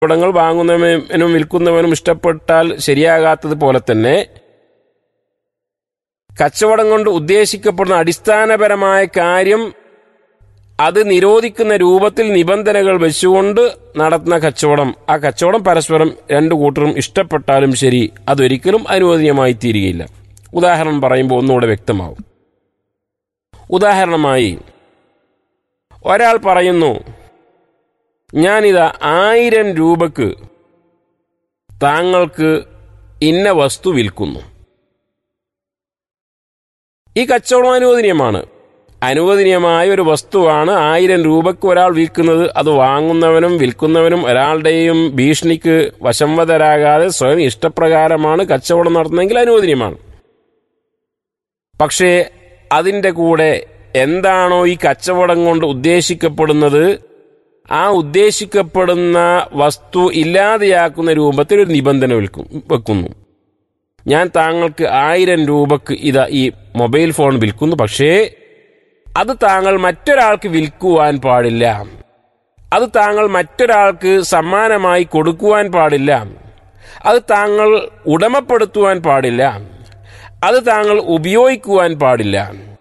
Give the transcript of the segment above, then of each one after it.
കച്ചവടങ്ങൾ വാങ്ങുന്നവനും വിൽക്കുന്നവനും ഇഷ്ടപ്പെട്ടാൽ ശരിയാകാത്തത് പോലെ തന്നെ കച്ചവടം കൊണ്ട് ഉദ്ദേശിക്കപ്പെടുന്ന അടിസ്ഥാനപരമായ കാര്യം അത് നിരോധിക്കുന്ന രൂപത്തിൽ നിബന്ധനകൾ വെച്ചുകൊണ്ട് നടത്തുന്ന കച്ചവടം ആ കച്ചവടം പരസ്പരം രണ്ടു കൂട്ടരും ഇഷ്ടപ്പെട്ടാലും ശരി അതൊരിക്കലും അനുവദനീയമായി തീരുകയില്ല ഉദാഹരണം പറയുമ്പോൾ ഒന്നുകൂടെ വ്യക്തമാവും ഉദാഹരണമായി ഒരാൾ പറയുന്നു ഞാനിതാ ആയിരം രൂപക്ക് താങ്കൾക്ക് ഇന്ന വസ്തു വിൽക്കുന്നു ഈ കച്ചവടം അനുവദനീയമാണ് അനുവദനീയമായ ഒരു വസ്തുവാണ് ആയിരം രൂപയ്ക്ക് ഒരാൾ വിൽക്കുന്നത് അത് വാങ്ങുന്നവനും വിൽക്കുന്നവനും ഒരാളുടെയും ഭീഷണിക്ക് വശംവതരാകാതെ സ്വയം ഇഷ്ടപ്രകാരമാണ് കച്ചവടം നടത്തുന്നതെങ്കിൽ അനുവദനീയമാണ് പക്ഷേ അതിൻ്റെ കൂടെ എന്താണോ ഈ കച്ചവടം കൊണ്ട് ഉദ്ദേശിക്കപ്പെടുന്നത് ആ ഉദ്ദേശിക്കപ്പെടുന്ന വസ്തു ഇല്ലാതെയാക്കുന്ന രൂപത്തിൽ ഒരു നിബന്ധന വിൽക്കും വെക്കുന്നു ഞാൻ താങ്കൾക്ക് ആയിരം രൂപക്ക് ഇതാ ഈ മൊബൈൽ ഫോൺ വിൽക്കുന്നു പക്ഷേ അത് താങ്കൾ മറ്റൊരാൾക്ക് വിൽക്കുവാൻ പാടില്ല അത് താങ്കൾ മറ്റൊരാൾക്ക് സമ്മാനമായി കൊടുക്കുവാൻ പാടില്ല അത് താങ്കൾ ഉടമപ്പെടുത്തുവാൻ പാടില്ല അത് താങ്കൾ ഉപയോഗിക്കുവാൻ പാടില്ല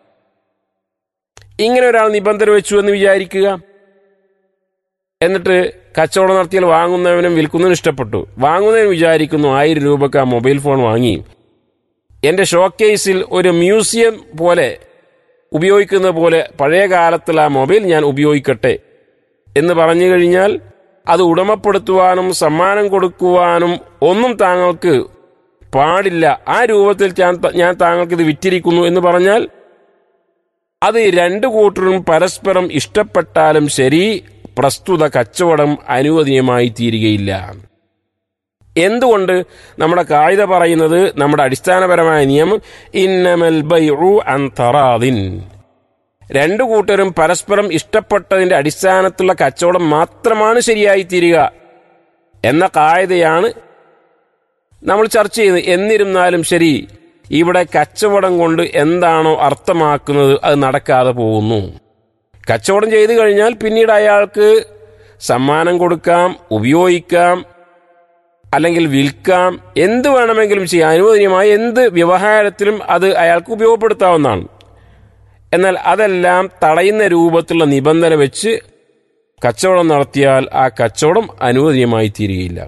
ഇങ്ങനെ ഒരാൾ നിബന്ധന വെച്ചു എന്ന് വിചാരിക്കുക എന്നിട്ട് കച്ചവടം നടത്തിയാൽ വാങ്ങുന്നവനും വിൽക്കുന്നവനും ഇഷ്ടപ്പെട്ടു വാങ്ങുന്നതിന് വിചാരിക്കുന്നു ആയിരം രൂപക്ക് ആ മൊബൈൽ ഫോൺ വാങ്ങി എൻ്റെ ഷോക്കേസിൽ ഒരു മ്യൂസിയം പോലെ ഉപയോഗിക്കുന്ന പോലെ പഴയ കാലത്തുള്ള ആ മൊബൈൽ ഞാൻ ഉപയോഗിക്കട്ടെ എന്ന് പറഞ്ഞു കഴിഞ്ഞാൽ അത് ഉടമപ്പെടുത്തുവാനും സമ്മാനം കൊടുക്കുവാനും ഒന്നും താങ്കൾക്ക് പാടില്ല ആ രൂപത്തിൽ ഞാൻ ഞാൻ താങ്കൾക്ക് ഇത് വിറ്റിരിക്കുന്നു എന്ന് പറഞ്ഞാൽ അത് രണ്ടു കൂട്ടരും പരസ്പരം ഇഷ്ടപ്പെട്ടാലും ശരി പ്രസ്തുത കച്ചവടം അനുവദനീയമായി തീരുകയില്ല എന്തുകൊണ്ട് നമ്മുടെ കായിക പറയുന്നത് നമ്മുടെ അടിസ്ഥാനപരമായ നിയമം ഇന്നമൽ ബൈഉ അൻ തറാദിൻ രണ്ടു കൂട്ടരും പരസ്പരം ഇഷ്ടപ്പെട്ടതിന്റെ അടിസ്ഥാനത്തിലുള്ള കച്ചവടം മാത്രമാണ് ശരിയായി തീരുക എന്ന കായതയാണ് നമ്മൾ ചർച്ച ചെയ്യുന്നത് എന്നിരുന്നാലും ശരി ഇവിടെ കച്ചവടം കൊണ്ട് എന്താണോ അർത്ഥമാക്കുന്നത് അത് നടക്കാതെ പോകുന്നു കച്ചവടം ചെയ്തു കഴിഞ്ഞാൽ പിന്നീട് അയാൾക്ക് സമ്മാനം കൊടുക്കാം ഉപയോഗിക്കാം അല്ലെങ്കിൽ വിൽക്കാം എന്ത് വേണമെങ്കിലും ചെയ്യാം അനുവദനീയമായ എന്ത് വ്യവഹാരത്തിലും അത് അയാൾക്ക് ഉപയോഗപ്പെടുത്താവുന്നതാണ് എന്നാൽ അതെല്ലാം തടയുന്ന രൂപത്തിലുള്ള നിബന്ധന വെച്ച് കച്ചവടം നടത്തിയാൽ ആ കച്ചവടം അനുവദനീയമായി തീരുകയില്ല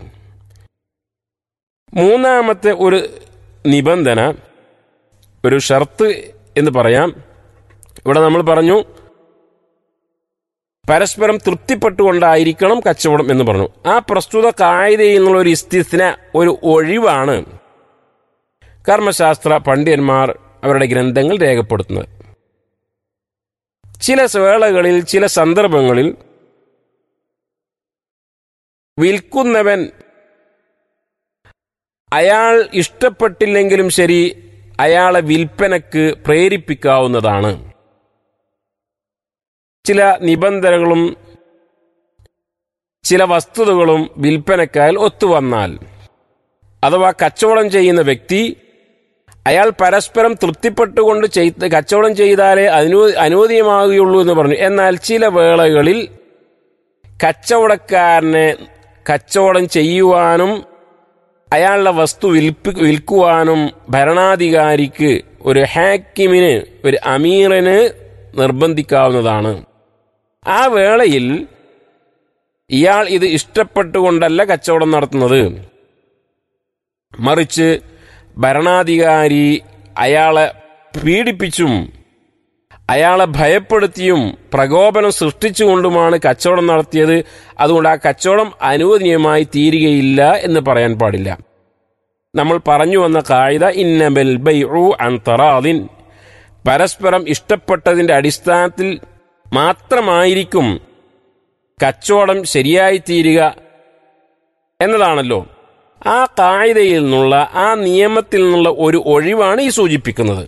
മൂന്നാമത്തെ ഒരു നിബന്ധന ഒരു ഷർത്ത് എന്ന് പറയാം ഇവിടെ നമ്മൾ പറഞ്ഞു പരസ്പരം തൃപ്തിപ്പെട്ടുകൊണ്ടായിരിക്കണം കച്ചവടം എന്ന് പറഞ്ഞു ആ പ്രസ്തുത കായികയിൽ നിന്നുള്ള ഒരു ഇസ്തിസ്ന ഒരു ഒഴിവാണ് കർമ്മശാസ്ത്ര പണ്ഡിതന്മാർ അവരുടെ ഗ്രന്ഥങ്ങൾ രേഖപ്പെടുത്തുന്നത് ചില വേളകളിൽ ചില സന്ദർഭങ്ങളിൽ വിൽക്കുന്നവൻ അയാൾ ഇഷ്ടപ്പെട്ടില്ലെങ്കിലും ശരി അയാളെ വിൽപ്പനക്ക് പ്രേരിപ്പിക്കാവുന്നതാണ് ചില നിബന്ധനകളും ചില വസ്തുതകളും വിൽപ്പനക്കായാൽ ഒത്തുവന്നാൽ അഥവാ കച്ചവടം ചെയ്യുന്ന വ്യക്തി അയാൾ പരസ്പരം തൃപ്തിപ്പെട്ടുകൊണ്ട് ചെയ്ത് കച്ചവടം ചെയ്താലേ അനു അനുവദീയമാകുകയുള്ളൂ എന്ന് പറഞ്ഞു എന്നാൽ ചില വേളകളിൽ കച്ചവടക്കാരനെ കച്ചവടം ചെയ്യുവാനും അയാളുടെ വസ്തു വിൽപ്പി വിൽക്കുവാനും ഭരണാധികാരിക്ക് ഒരു ഹാക്കിമിന് ഒരു അമീറിന് നിർബന്ധിക്കാവുന്നതാണ് ആ വേളയിൽ ഇയാൾ ഇത് ഇഷ്ടപ്പെട്ടുകൊണ്ടല്ല കച്ചവടം നടത്തുന്നത് മറിച്ച് ഭരണാധികാരി അയാളെ പീഡിപ്പിച്ചും അയാളെ ഭയപ്പെടുത്തിയും പ്രകോപനം സൃഷ്ടിച്ചുകൊണ്ടുമാണ് കച്ചവടം നടത്തിയത് അതുകൊണ്ട് ആ കച്ചവടം അനുവദനീയമായി തീരുകയില്ല എന്ന് പറയാൻ പാടില്ല നമ്മൾ പറഞ്ഞു വന്ന കായിക ഇന്നബൽ ബൈഉ അൻ തറാദിൻ പരസ്പരം ഇഷ്ടപ്പെട്ടതിന്റെ അടിസ്ഥാനത്തിൽ മാത്രമായിരിക്കും കച്ചവടം ശരിയായി തീരുക എന്നതാണല്ലോ ആ കായികയിൽ നിന്നുള്ള ആ നിയമത്തിൽ നിന്നുള്ള ഒരു ഒഴിവാണ് ഈ സൂചിപ്പിക്കുന്നത്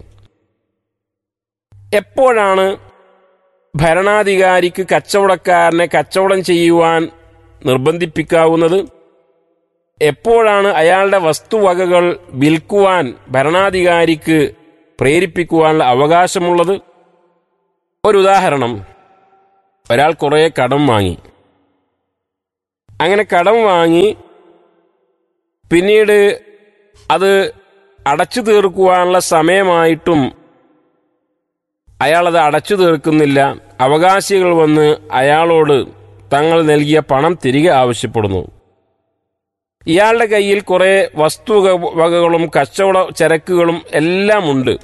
എപ്പോഴാണ് ഭരണാധികാരിക്ക് കച്ചവടക്കാരനെ കച്ചവടം ചെയ്യുവാൻ നിർബന്ധിപ്പിക്കാവുന്നത് എപ്പോഴാണ് അയാളുടെ വസ്തുവകകൾ വിൽക്കുവാൻ ഭരണാധികാരിക്ക് പ്രേരിപ്പിക്കുവാനുള്ള അവകാശമുള്ളത് ഒരു ഉദാഹരണം ഒരാൾ കുറേ കടം വാങ്ങി അങ്ങനെ കടം വാങ്ങി പിന്നീട് അത് അടച്ചു തീർക്കുവാനുള്ള സമയമായിട്ടും അയാളത് അടച്ചു തീർക്കുന്നില്ല അവകാശികൾ വന്ന് അയാളോട് തങ്ങൾ നൽകിയ പണം തിരികെ ആവശ്യപ്പെടുന്നു ഇയാളുടെ കയ്യിൽ കുറെ വസ്തു വകകളും കച്ചവട ചരക്കുകളും എല്ലാം ഉണ്ട്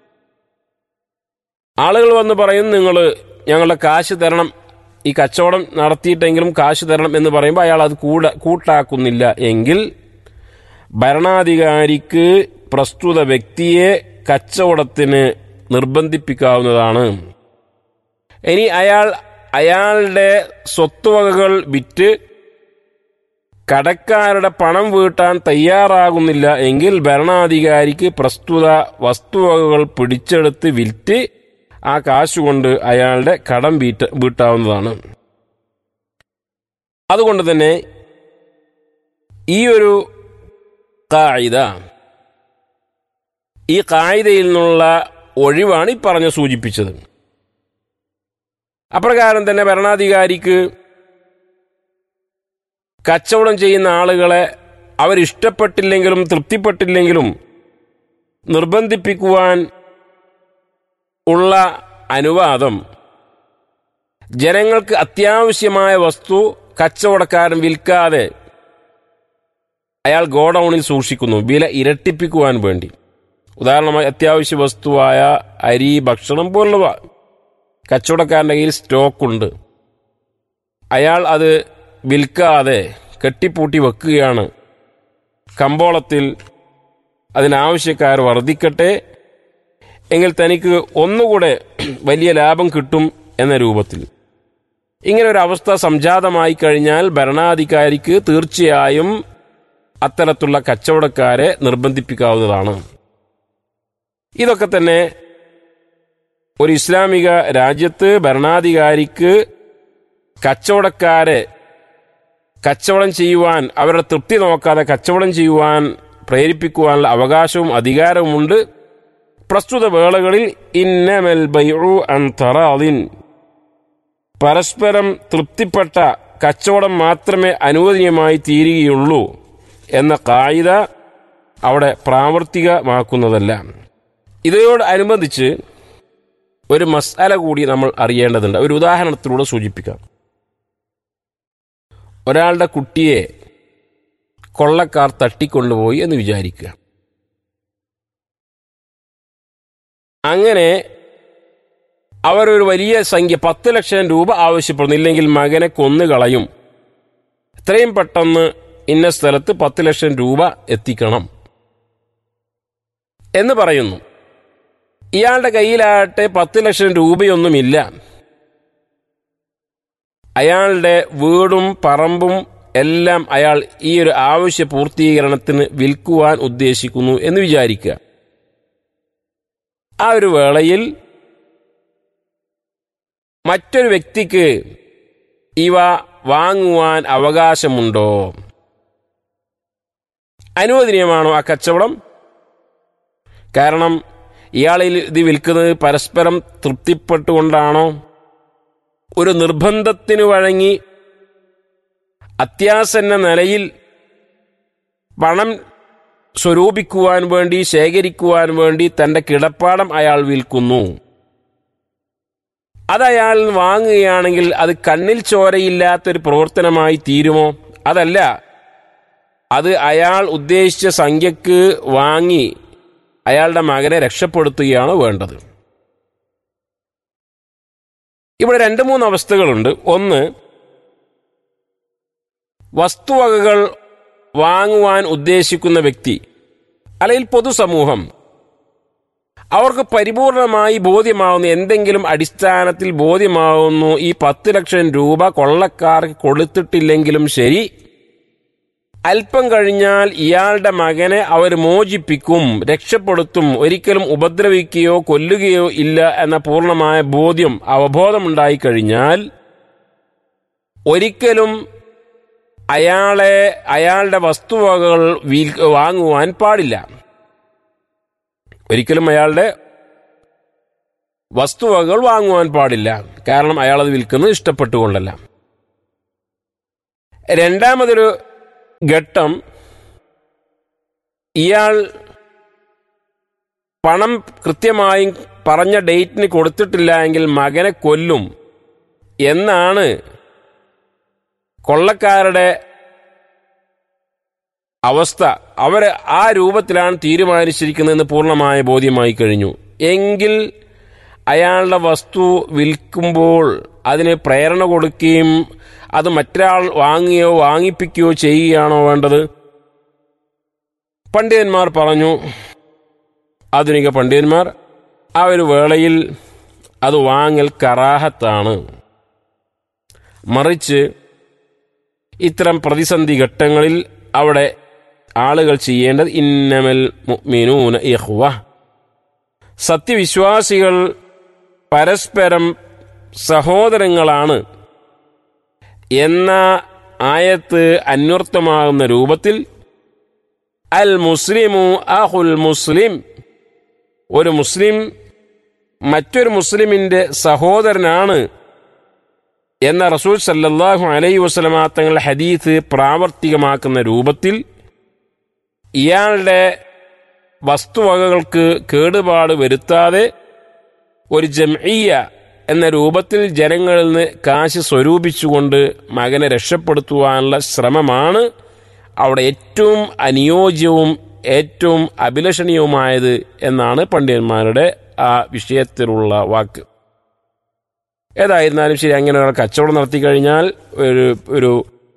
ആളുകൾ വന്ന് പറയും നിങ്ങൾ ഞങ്ങളുടെ കാശ് തരണം ഈ കച്ചവടം നടത്തിയിട്ടെങ്കിലും കാശ് തരണം എന്ന് പറയുമ്പോൾ അയാൾ അത് കൂട കൂട്ടാക്കുന്നില്ല എങ്കിൽ ഭരണാധികാരിക്ക് പ്രസ്തുത വ്യക്തിയെ കച്ചവടത്തിന് നിർബന്ധിപ്പിക്കാവുന്നതാണ് ഇനി അയാൾ അയാളുടെ സ്വത്തുവകകൾ വിറ്റ് കടക്കാരുടെ പണം വീട്ടാൻ തയ്യാറാകുന്നില്ല എങ്കിൽ ഭരണാധികാരിക്ക് പ്രസ്തുത വസ്തുവകകൾ പിടിച്ചെടുത്ത് വിറ്റ് ആ കാശുകൊണ്ട് അയാളുടെ കടം വീട്ട വീട്ടാവുന്നതാണ് അതുകൊണ്ട് തന്നെ ഈ ഒരു കായിത ഈ കായിതയിൽ നിന്നുള്ള ഒഴിവാണ് ഈ പറഞ്ഞ സൂചിപ്പിച്ചത് അപ്രകാരം തന്നെ ഭരണാധികാരിക്ക് കച്ചവടം ചെയ്യുന്ന ആളുകളെ അവരിഷ്ടപ്പെട്ടില്ലെങ്കിലും തൃപ്തിപ്പെട്ടില്ലെങ്കിലും നിർബന്ധിപ്പിക്കുവാൻ ഉള്ള അനുവാദം ജനങ്ങൾക്ക് അത്യാവശ്യമായ വസ്തു കച്ചവടക്കാരൻ വിൽക്കാതെ അയാൾ ഗോഡൌണിൽ സൂക്ഷിക്കുന്നു വില ഇരട്ടിപ്പിക്കുവാൻ വേണ്ടി ഉദാഹരണമായി അത്യാവശ്യ വസ്തുവായ അരി ഭക്ഷണം പോലുള്ളവ കച്ചവടക്കാരൻ്റെ കയ്യിൽ സ്റ്റോക്കുണ്ട് അയാൾ അത് വിൽക്കാതെ കെട്ടിപ്പൂട്ടി വെക്കുകയാണ് കമ്പോളത്തിൽ അതിനാവശ്യക്കാർ വർദ്ധിക്കട്ടെ എങ്കിൽ തനിക്ക് ഒന്നുകൂടെ വലിയ ലാഭം കിട്ടും എന്ന രൂപത്തിൽ ഇങ്ങനെ ഒരു അവസ്ഥ സംജാതമായി കഴിഞ്ഞാൽ ഭരണാധികാരിക്ക് തീർച്ചയായും അത്തരത്തിലുള്ള കച്ചവടക്കാരെ നിർബന്ധിപ്പിക്കാവുന്നതാണ് ഇതൊക്കെ തന്നെ ഒരു ഇസ്ലാമിക രാജ്യത്ത് ഭരണാധികാരിക്ക് കച്ചവടക്കാരെ കച്ചവടം ചെയ്യുവാൻ അവരുടെ തൃപ്തി നോക്കാതെ കച്ചവടം ചെയ്യുവാൻ പ്രേരിപ്പിക്കുവാനുള്ള അവകാശവും അധികാരവുമുണ്ട് പ്രസ്തുത വേളകളിൽ ഇന്നമൽ ബൈഉ അൻ തറാദിൻ പരസ്പരം തൃപ്തിപ്പെട്ട കച്ചവടം മാത്രമേ അനുവദനീയമായി തീരുകയുള്ളൂ എന്ന കായിക അവിടെ പ്രാവർത്തികമാക്കുന്നതല്ല ഇതിനോട് അനുബന്ധിച്ച് ഒരു മസാല കൂടി നമ്മൾ അറിയേണ്ടതുണ്ട് ഒരു ഉദാഹരണത്തിലൂടെ സൂചിപ്പിക്കാം ഒരാളുടെ കുട്ടിയെ കൊള്ളക്കാർ തട്ടിക്കൊണ്ടുപോയി എന്ന് വിചാരിക്കുക അങ്ങനെ അവരൊരു വലിയ സംഖ്യ പത്ത് ലക്ഷം രൂപ ആവശ്യപ്പെടുന്നു ഇല്ലെങ്കിൽ മകനെ കൊന്നുകളയും എത്രയും പെട്ടെന്ന് ഇന്ന സ്ഥലത്ത് പത്ത് ലക്ഷം രൂപ എത്തിക്കണം എന്ന് പറയുന്നു ഇയാളുടെ കയ്യിലാകട്ടെ പത്ത് ലക്ഷം രൂപയൊന്നുമില്ല അയാളുടെ വീടും പറമ്പും എല്ലാം അയാൾ ഈ ഒരു ആവശ്യ പൂർത്തീകരണത്തിന് വിൽക്കുവാൻ ഉദ്ദേശിക്കുന്നു എന്ന് വിചാരിക്കുക ആ ഒരു വേളയിൽ മറ്റൊരു വ്യക്തിക്ക് ഇവ വാങ്ങുവാൻ അവകാശമുണ്ടോ അനുവദനീയമാണോ ആ കച്ചവടം കാരണം ഇയാളിൽ ഇത് വിൽക്കുന്നത് പരസ്പരം തൃപ്തിപ്പെട്ടുകൊണ്ടാണോ ഒരു നിർബന്ധത്തിനു വഴങ്ങി അത്യാസന്ന നിലയിൽ പണം സ്വരൂപിക്കുവാൻ വേണ്ടി ശേഖരിക്കുവാൻ വേണ്ടി തന്റെ കിടപ്പാടം അയാൾ വിൽക്കുന്നു അത് അയാൾ വാങ്ങുകയാണെങ്കിൽ അത് കണ്ണിൽ ചോരയില്ലാത്തൊരു പ്രവർത്തനമായി തീരുമോ അതല്ല അത് അയാൾ ഉദ്ദേശിച്ച സംഖ്യക്ക് വാങ്ങി അയാളുടെ മകനെ രക്ഷപ്പെടുത്തുകയാണ് വേണ്ടത് ഇവിടെ രണ്ട് മൂന്ന് അവസ്ഥകളുണ്ട് ഒന്ന് വസ്തുവകകൾ വാങ്ങുവാൻ ഉദ്ദേശിക്കുന്ന വ്യക്തി അല്ലെങ്കിൽ പൊതുസമൂഹം അവർക്ക് പരിപൂർണമായി ബോധ്യമാവുന്ന എന്തെങ്കിലും അടിസ്ഥാനത്തിൽ ബോധ്യമാവുന്നു ഈ പത്ത് ലക്ഷം രൂപ കൊള്ളക്കാർക്ക് കൊടുത്തിട്ടില്ലെങ്കിലും ശരി അല്പം കഴിഞ്ഞാൽ ഇയാളുടെ മകനെ അവർ മോചിപ്പിക്കും രക്ഷപ്പെടുത്തും ഒരിക്കലും ഉപദ്രവിക്കുകയോ കൊല്ലുകയോ ഇല്ല എന്ന പൂർണ്ണമായ ബോധ്യം അവബോധമുണ്ടായി കഴിഞ്ഞാൽ ഒരിക്കലും അയാളെ അയാളുടെ വസ്തുവകകൾ വിൽ- വാങ്ങുവാൻ പാടില്ല ഒരിക്കലും അയാളുടെ വസ്തുവകകൾ വാങ്ങുവാൻ പാടില്ല കാരണം അയാൾ അത് വിൽക്കുന്നത് ഇഷ്ടപ്പെട്ടുകൊണ്ടല്ല രണ്ടാമതൊരു ഘട്ടം ഇയാൾ പണം കൃത്യമായും പറഞ്ഞ ഡേറ്റിന് കൊടുത്തിട്ടില്ല എങ്കിൽ മകനെ കൊല്ലും എന്നാണ് കൊള്ളക്കാരുടെ അവസ്ഥ അവർ ആ രൂപത്തിലാണ് തീരുമാനിച്ചിരിക്കുന്നതെന്ന് പൂർണ്ണമായ ബോധ്യമായി കഴിഞ്ഞു എങ്കിൽ അയാളുടെ വസ്തു വിൽക്കുമ്പോൾ അതിന് പ്രേരണ കൊടുക്കുകയും അത് മറ്റൊരാൾ വാങ്ങുകയോ വാങ്ങിപ്പിക്കുകയോ ചെയ്യുകയാണോ വേണ്ടത് പണ്ഡിതന്മാർ പറഞ്ഞു ആധുനിക പണ്ഡിതന്മാർ ആ ഒരു വേളയിൽ അത് വാങ്ങൽ കറാഹത്താണ് മറിച്ച് ഇത്തരം പ്രതിസന്ധി ഘട്ടങ്ങളിൽ അവിടെ ആളുകൾ ചെയ്യേണ്ടത് ഇന്നമൽ മുഅ്മിനൂന ഇഖ്വ സത്യവിശ്വാസികൾ പരസ്പരം സഹോദരങ്ങളാണ് എന്ന ആയത്ത് അന്വർത്ഥമാകുന്ന രൂപത്തിൽ അൽ മുസ്ലിമു അഹുൽ മുസ്ലിം ഒരു മുസ്ലിം മറ്റൊരു മുസ്ലിമിന്റെ സഹോദരനാണ് എന്ന റസൂൽ സല്ലല്ലാഹു അലൈഹി വസല്ലമ തങ്ങളുടെ ഹദീത്ത് പ്രാവർത്തികമാക്കുന്ന രൂപത്തിൽ ഇയാളുടെ വസ്തുവകകൾക്ക് കേടുപാട് വരുത്താതെ ഒരു ജംഇയ്യ എന്ന രൂപത്തിൽ ജനങ്ങളിൽ നിന്ന് കാശ് സ്വരൂപിച്ചുകൊണ്ട് മകനെ രക്ഷപ്പെടുത്തുവാനുള്ള ശ്രമമാണ് അവിടെ ഏറ്റവും അനുയോജ്യവും ഏറ്റവും അഭിലഷണീയവുമായത് എന്നാണ് പണ്ഡിതന്മാരുടെ ആ വിഷയത്തിലുള്ള വാക്ക് ഏതായിരുന്നാലും ശരി അങ്ങനെ ഒരാൾ കച്ചവടം നടത്തി കഴിഞ്ഞാൽ ഒരു ഒരു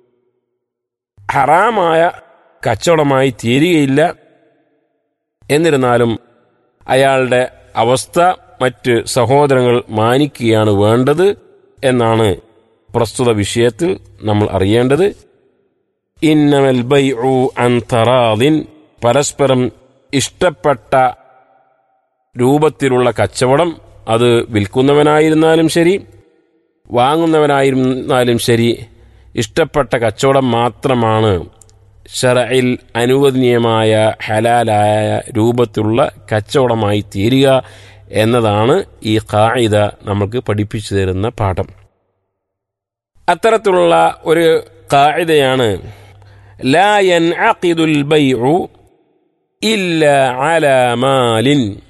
ഹറാമായ കച്ചവടമായി തീരുകയില്ല എന്നിരുന്നാലും അയാളുടെ അവസ്ഥ മറ്റ് സഹോദരങ്ങൾ മാനിക്കുകയാണ് വേണ്ടത് എന്നാണ് പ്രസ്തുത വിഷയത്തിൽ നമ്മൾ അറിയേണ്ടത് ഇന്നമൽ ബൈഉ അൻ തറാദിൻ പരസ്പരം ഇഷ്ടപ്പെട്ട രൂപത്തിലുള്ള കച്ചവടം അത് വിൽക്കുന്നവനായിരുന്നാലും ശരി വാങ്ങുന്നവനായിരുന്നാലും ശരി ഇഷ്ടപ്പെട്ട കച്ചവടം മാത്രമാണ് ഷറയിൽ അനുവദനീയമായ ഹലാലായ രൂപത്തിലുള്ള കച്ചവടമായി തീരുക എന്നതാണ് ഈ കായിക നമുക്ക് പഠിപ്പിച്ചു തരുന്ന പാഠം അത്തരത്തിലുള്ള ഒരു കായികയാണ് لا ينعقد البيع إلا على مال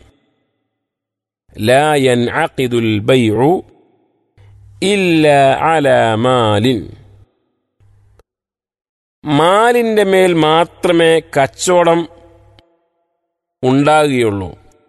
لا ينعقد البيع إلا على مال മാലിന്റെ മേൽ മാത്രമേ കച്ചവടം ഉണ്ടാകുകയുള്ളൂ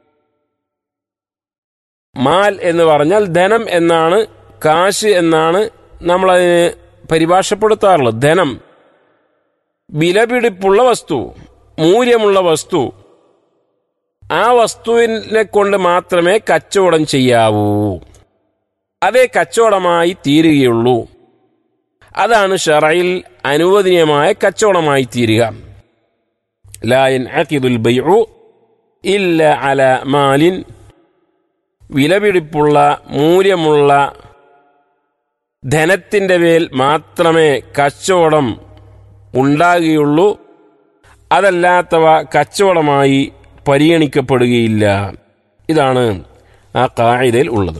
മാൽ എന്ന് പറഞ്ഞാൽ ധനം എന്നാണ് കാശ് എന്നാണ് നമ്മളതിന് പരിഭാഷപ്പെടുത്താറുള്ളത് ധനം വിലപിടിപ്പുള്ള വസ്തു മൂല്യമുള്ള വസ്തു ആ വസ്തുവിനെ കൊണ്ട് മാത്രമേ കച്ചവടം ചെയ്യാവൂ അതേ കച്ചവടമായി തീരുകയുള്ളൂ അതാണ് ഷറയിൽ അനുവദനീയമായ കച്ചവടമായി തീരുക ലായൻ അക്കിദുൽ ബൈഉ ഇല്ല അല മാലിൻ വിലപിടിപ്പുള്ള മൂല്യമുള്ള ധനത്തിൻ്റെ മേൽ മാത്രമേ കച്ചവടം ഉണ്ടാകുകയുള്ളൂ അതല്ലാത്തവ കച്ചവടമായി പരിഗണിക്കപ്പെടുകയില്ല ഇതാണ് ആ കായികയിൽ ഉള്ളത്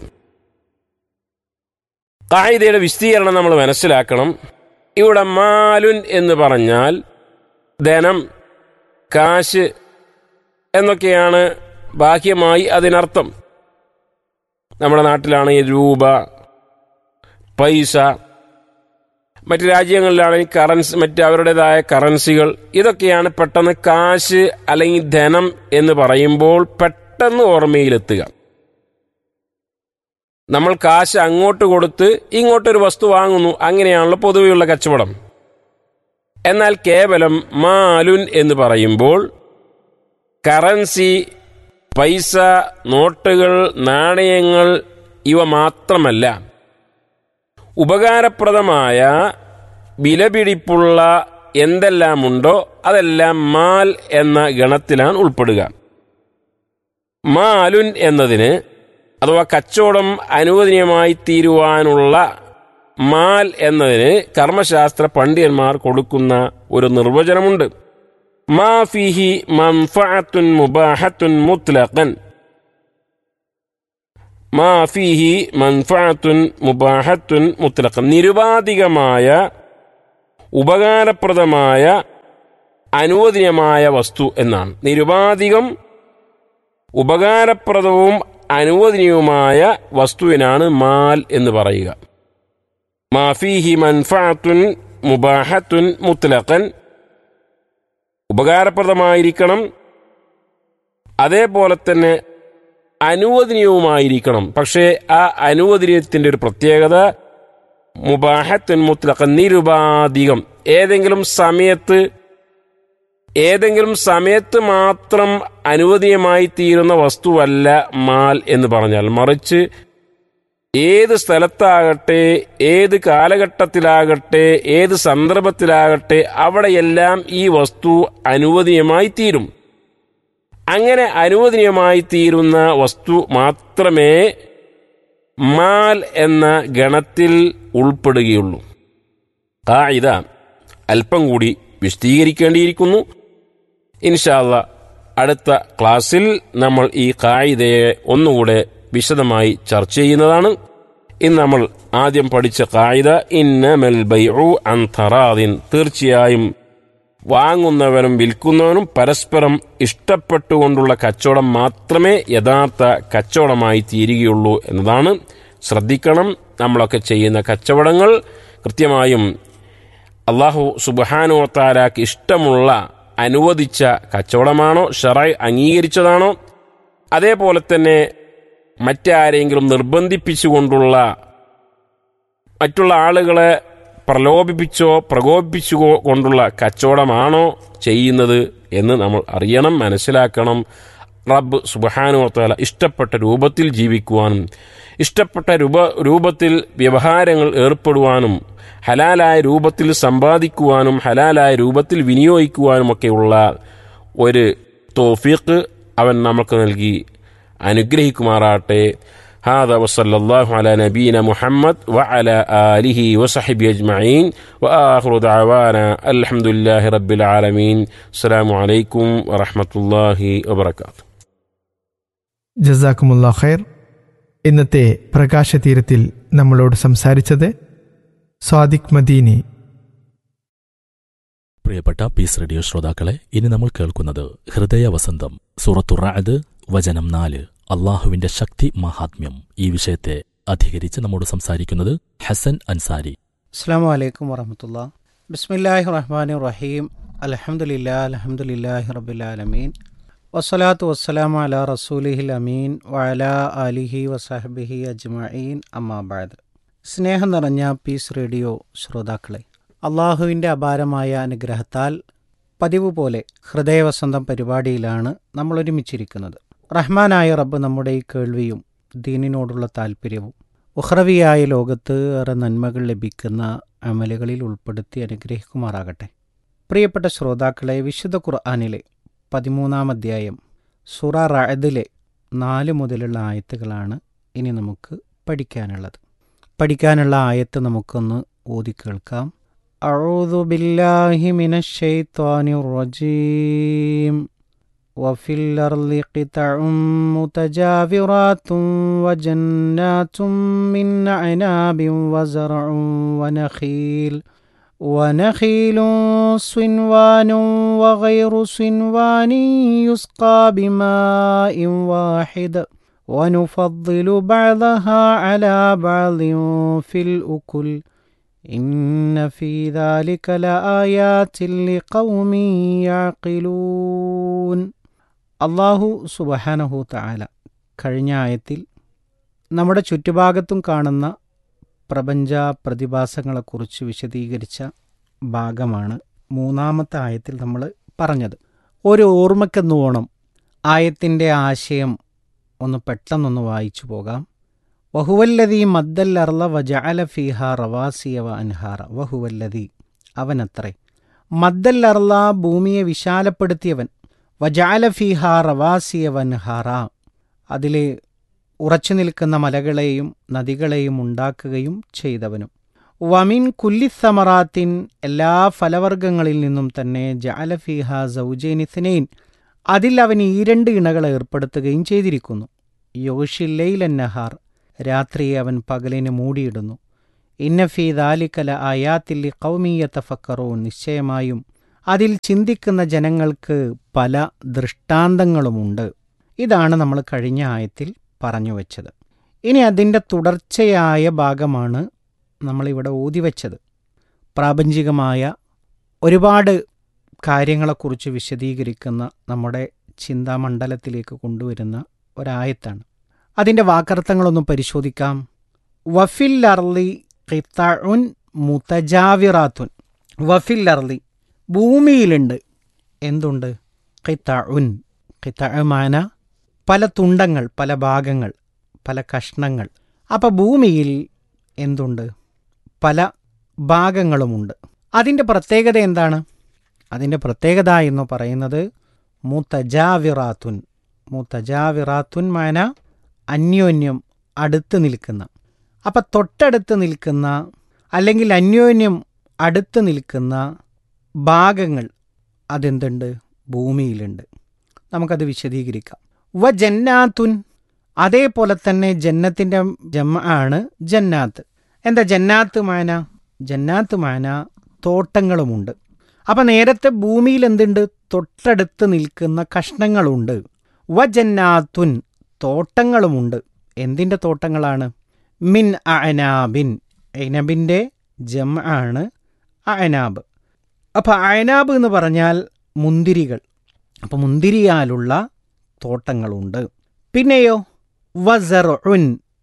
കായികയുടെ വിസ്തീർണം നമ്മൾ മനസ്സിലാക്കണം ഇവിടെ മാലുൻ എന്ന് പറഞ്ഞാൽ ധനം കാശ് എന്നൊക്കെയാണ് ബാഹ്യമായി അതിനർത്ഥം നമ്മുടെ നാട്ടിലാണെങ്കിൽ രൂപ പൈസ മറ്റ് രാജ്യങ്ങളിലാണെങ്കിൽ കറൻസി മറ്റ് അവരുടേതായ കറൻസികൾ ഇതൊക്കെയാണ് പെട്ടെന്ന് കാശ് അല്ലെങ്കിൽ ധനം എന്ന് പറയുമ്പോൾ പെട്ടെന്ന് ഓർമ്മയിലെത്തുക നമ്മൾ കാശ് അങ്ങോട്ട് കൊടുത്ത് ഇങ്ങോട്ടൊരു വസ്തു വാങ്ങുന്നു അങ്ങനെയാണല്ലോ പൊതുവെയുള്ള കച്ചവടം എന്നാൽ കേവലം മാലുൻ എന്ന് പറയുമ്പോൾ കറൻസി പൈസ നോട്ടുകൾ നാണയങ്ങൾ ഇവ മാത്രമല്ല ഉപകാരപ്രദമായ വിലപിടിപ്പുള്ള എന്തെല്ലാമുണ്ടോ അതെല്ലാം മാൽ എന്ന ഗണത്തിലാണ് ഉൾപ്പെടുക മാലുൻ എന്നതിന് അഥവാ കച്ചവടം അനുവദനീയമായി തീരുവാനുള്ള മാൽ എന്നതിന് കർമ്മശാസ്ത്ര പണ്ഡിതന്മാർ കൊടുക്കുന്ന ഒരു നിർവചനമുണ്ട് മാ ഫിഹി മൻഫഅത്തുൻ മുബാഹത്തുൻ മുത്ലഖൻ മാ ഫിഹി മൻഫഅത്തുൻ മുബാഹത്തുൻ മുത്ലഖൻ നിരുപാധികമായ ഉപകാരപ്രദമായ അനുവദനീയമായ വസ്തു എന്നാണ് നിരുപാധികം ഉപകാരപ്രദവും അനുവദനീയവുമായ വസ്തുവിനാണ് മാൽ എന്ന് പറയുക മാഫീഹി മൻഫാത്തുൻ മുബാഹത്തുൻ മുത്ലഖൻ ഉപകാരപ്രദമായിരിക്കണം അതേപോലെ തന്നെ അനുവദനീയവുമായിരിക്കണം പക്ഷേ ആ അനുവദനീയത്തിന്റെ ഒരു പ്രത്യേകത മുബാഹത്തുൻ മുത്ലഖൻ നിരുപാധികം ഏതെങ്കിലും സമയത്ത് ഏതെങ്കിലും സമയത്ത് മാത്രം അനുവദനീയമായി തീരുന്ന വസ്തുവല്ല മാൽ എന്ന് പറഞ്ഞാൽ മറിച്ച് ഏത് സ്ഥലത്താകട്ടെ ഏത് കാലഘട്ടത്തിലാകട്ടെ ഏത് സന്ദർഭത്തിലാകട്ടെ അവിടെയെല്ലാം ഈ വസ്തു അനുവദനീയമായി തീരും അങ്ങനെ അനുവദനീയമായി തീരുന്ന വസ്തു മാത്രമേ മാൽ എന്ന ഗണത്തിൽ ഉൾപ്പെടുകയുള്ളൂ ആ ഇത അല്പം കൂടി വിശദീകരിക്കേണ്ടിയിരിക്കുന്നു ഇൻഷാല്ല അടുത്ത ക്ലാസ്സിൽ നമ്മൾ ഈ കായികയെ ഒന്നുകൂടെ വിശദമായി ചർച്ച ചെയ്യുന്നതാണ് ഇന്ന് നമ്മൾ ആദ്യം പഠിച്ച കായിക ഇന്നമൽ ബൈഉ അൻ തറാദിൻ തീർച്ചയായും വാങ്ങുന്നവനും വിൽക്കുന്നവനും പരസ്പരം ഇഷ്ടപ്പെട്ടുകൊണ്ടുള്ള കച്ചവടം മാത്രമേ യഥാർത്ഥ കച്ചവടമായി തീരുകയുള്ളൂ എന്നതാണ് ശ്രദ്ധിക്കണം നമ്മളൊക്കെ ചെയ്യുന്ന കച്ചവടങ്ങൾ കൃത്യമായും അള്ളാഹു സുബാനുവത്താലാക്ക് ഇഷ്ടമുള്ള അനുവദിച്ച കച്ചവടമാണോ ഷറായി അംഗീകരിച്ചതാണോ അതേപോലെ തന്നെ മറ്റാരെങ്കിലും നിർബന്ധിപ്പിച്ചുകൊണ്ടുള്ള മറ്റുള്ള ആളുകളെ പ്രലോഭിപ്പിച്ചോ പ്രകോപിപ്പിച്ചോ കൊണ്ടുള്ള കച്ചവടമാണോ ചെയ്യുന്നത് എന്ന് നമ്മൾ അറിയണം മനസ്സിലാക്കണം റബ്ബ് സുബഹാനുവത്താല ഇഷ്ടപ്പെട്ട രൂപത്തിൽ ജീവിക്കുവാനും ഇഷ്ടപ്പെട്ട രൂപ രൂപത്തിൽ വ്യവഹാരങ്ങൾ ഏർപ്പെടുവാനും ഹലാലായ രൂപത്തിൽ സമ്പാദിക്കുവാനും ഹലാലായ രൂപത്തിൽ വിനിയോഗിക്കുവാനുമൊക്കെയുള്ള ഒരു തോഫീക്ക് അവൻ നമുക്ക് നൽകി അനുഗ്രഹിക്കുമാറാട്ടെ هذا وصلى الله على نبينا محمد وعلى آله وصحبه أجمعين وآخر دعوانا الحمد لله رب العالمين السلام عليكم ورحمة الله وبركاته ജസാക്കുമുല്ലാ ഖൈർ ഇന്നത്തെ പ്രകാശതീരത്തിൽ നമ്മളോട് സംസാരിച്ചത് സ്വാദിഖ് മദീനി പ്രിയപ്പെട്ട പീസ് റേഡിയോ ശ്രോതാക്കളെ ഇനി നമ്മൾ കേൾക്കുന്നത് ഹൃദയ വസന്തം സൂറത്തുറായത് വചനം നാല് അള്ളാഹുവിന്റെ ശക്തി മഹാത്മ്യം ഈ വിഷയത്തെ അധികരിച്ച് നമ്മോട് സംസാരിക്കുന്നത് ഹസൻ അൻസാരി അസ്സാം വലൈക്കും വറഹമത്തുള്ള ബിസ്മില്ലാഹി റഹ്മാൻ റഹീം അലഹമുല്ലാ അലഹമുല്ലാഹി റബുലാലമീൻ വസ്സലാത്തു വസ്സലാം അല റസൂലിഹിൽ അമീൻ വഅല അലിഹി വസഹബിഹി അജ്മഈൻ അമ്മാബാദ് സ്നേഹം നിറഞ്ഞ പീസ് റേഡിയോ ശ്രോതാക്കളെ അള്ളാഹുവിൻ്റെ അപാരമായ അനുഗ്രഹത്താൽ പതിവ് പോലെ ഹൃദയവസന്തം പരിപാടിയിലാണ് നമ്മൾ ഒരുമിച്ചിരിക്കുന്നത് റഹ്മാനായ റബ്ബ് നമ്മുടെ ഈ കേൾവിയും ദീനിനോടുള്ള താല്പര്യവും ഉഹ്റവിയായ ലോകത്ത് ഏറെ നന്മകൾ ലഭിക്കുന്ന അമലുകളിൽ ഉൾപ്പെടുത്തി അനുഗ്രഹിക്കുമാറാകട്ടെ പ്രിയപ്പെട്ട ശ്രോതാക്കളെ വിശുദ്ധ ഖുർആാനിലെ പതിമൂന്നാം അധ്യായം സുറ റഅദിലെ നാല് മുതലുള്ള ആയത്തുകളാണ് ഇനി നമുക്ക് പഠിക്കാനുള്ളത് പഠിക്കാനുള്ള ആയത്ത് നമുക്കൊന്ന് ഓതി കേൾക്കാം أعوذ بالله من الشيطان الرجيم وفي الأرض قطع متجاورات وجنات من أعناب وزرع ونخيل ونخيل صنوان وغير صنوان يسقى بماء واحد ونفضل بعضها على بعض في الأكل إن في ذلك لآيات لقوم يعقلون അള്ളാഹു സുബഹാനഹു താല കഴിഞ്ഞ ആയത്തിൽ നമ്മുടെ ചുറ്റുഭാഗത്തും കാണുന്ന പ്രപഞ്ച പ്രതിഭാസങ്ങളെക്കുറിച്ച് വിശദീകരിച്ച ഭാഗമാണ് മൂന്നാമത്തെ ആയത്തിൽ നമ്മൾ പറഞ്ഞത് ഒരു ഓർമ്മക്കെന്നോണം ആയത്തിൻ്റെ ആശയം ഒന്ന് പെട്ടെന്നൊന്ന് വായിച്ചു പോകാം വഹുവല്ലതി മദ്ദൽ അർള വജഅല ഫീഹ റവാസിയവ അൻഹാറ വഹുവല്ലതി അവനത്രേ മദ്ദൽ അർള ഭൂമിയെ വിശാലപ്പെടുത്തിയവൻ വജാല ഫിഹ റവാസിയ വൻഹാറ അതിലെ ഉറച്ചു നിൽക്കുന്ന മലകളെയും നദികളെയും ഉണ്ടാക്കുകയും ചെയ്തവനും വമിൻ കുല്ലിസമറാത്തിൻ എല്ലാ ഫലവർഗങ്ങളിൽ നിന്നും തന്നെ ജാല ഫിഹ സൗജൈനിസിനെയിൻ അതിൽ അവൻ ഈ രണ്ട് ഇണകൾ ഏർപ്പെടുത്തുകയും ചെയ്തിരിക്കുന്നു യോഷില്ലൈലന്നഹാർ രാത്രിയെ അവൻ പകലിന് മൂടിയിടുന്നു ഇന്നഫി ദാലിക്കല ആയാത്തില്ലി കൗമീയ തഫക്കറൂൻ നിശ്ചയമായും അതിൽ ചിന്തിക്കുന്ന ജനങ്ങൾക്ക് പല ദൃഷ്ടാന്തങ്ങളുമുണ്ട് ഇതാണ് നമ്മൾ കഴിഞ്ഞ ആയത്തിൽ പറഞ്ഞു വച്ചത് ഇനി അതിൻ്റെ തുടർച്ചയായ ഭാഗമാണ് നമ്മളിവിടെ ഓതിവെച്ചത് പ്രാപഞ്ചികമായ ഒരുപാട് കാര്യങ്ങളെക്കുറിച്ച് വിശദീകരിക്കുന്ന നമ്മുടെ ചിന്താമണ്ഡലത്തിലേക്ക് കൊണ്ടുവരുന്ന ഒരായത്താണ് അതിൻ്റെ വാക്കർത്ഥങ്ങളൊന്നും പരിശോധിക്കാം വഫിൽ അർലി ഖിത്തഉൻ മുതജാവിറാത്തുൻ വഫിൽ അർലി ഭൂമിയിലുണ്ട് എന്തുണ്ട് ഖിത്തഉൻ ഖിത്തഅമാന പല തുണ്ടങ്ങൾ പല ഭാഗങ്ങൾ പല കഷ്ണങ്ങൾ അപ്പോൾ ഭൂമിയിൽ എന്തുണ്ട് പല ഭാഗങ്ങളുമുണ്ട് അതിൻ്റെ പ്രത്യേകത എന്താണ് അതിൻ്റെ പ്രത്യേകത എന്ന് പറയുന്നത് മുത്തജാവിറാത്തുൻ മുത്തജാവിറാത്തുൻ മാന അന്യോന്യം അടുത്ത് നിൽക്കുന്ന അപ്പം തൊട്ടടുത്ത് നിൽക്കുന്ന അല്ലെങ്കിൽ അന്യോന്യം അടുത്ത് നിൽക്കുന്ന ഭാഗങ്ങൾ അതെന്തുണ്ട് ഭൂമിയിലുണ്ട് നമുക്കത് വിശദീകരിക്കാം വ ജന്നാത്തുൻ അതേപോലെ തന്നെ ജന്നത്തിൻ്റെ ജമ ആണ് ജന്നാത്ത് എന്താ ജന്നാത്ത് മാന ജന്നാത്ത് മാന തോട്ടങ്ങളുമുണ്ട് അപ്പം നേരത്തെ ഭൂമിയിൽ എന്തുണ്ട് തൊട്ടടുത്ത് നിൽക്കുന്ന കഷ്ണങ്ങളുണ്ട് വ ജന്നാത്തുൻ തോട്ടങ്ങളുമുണ്ട് എന്തിൻ്റെ തോട്ടങ്ങളാണ് മിൻ അനാബിൻ ഐനബിൻ്റെ ജം ആണ് അനാബ് അപ്പോൾ അയനാബ് എന്ന് പറഞ്ഞാൽ മുന്തിരികൾ അപ്പോൾ മുന്തിരിയാലുള്ള തോട്ടങ്ങളുണ്ട് പിന്നെയോ വസറുൻ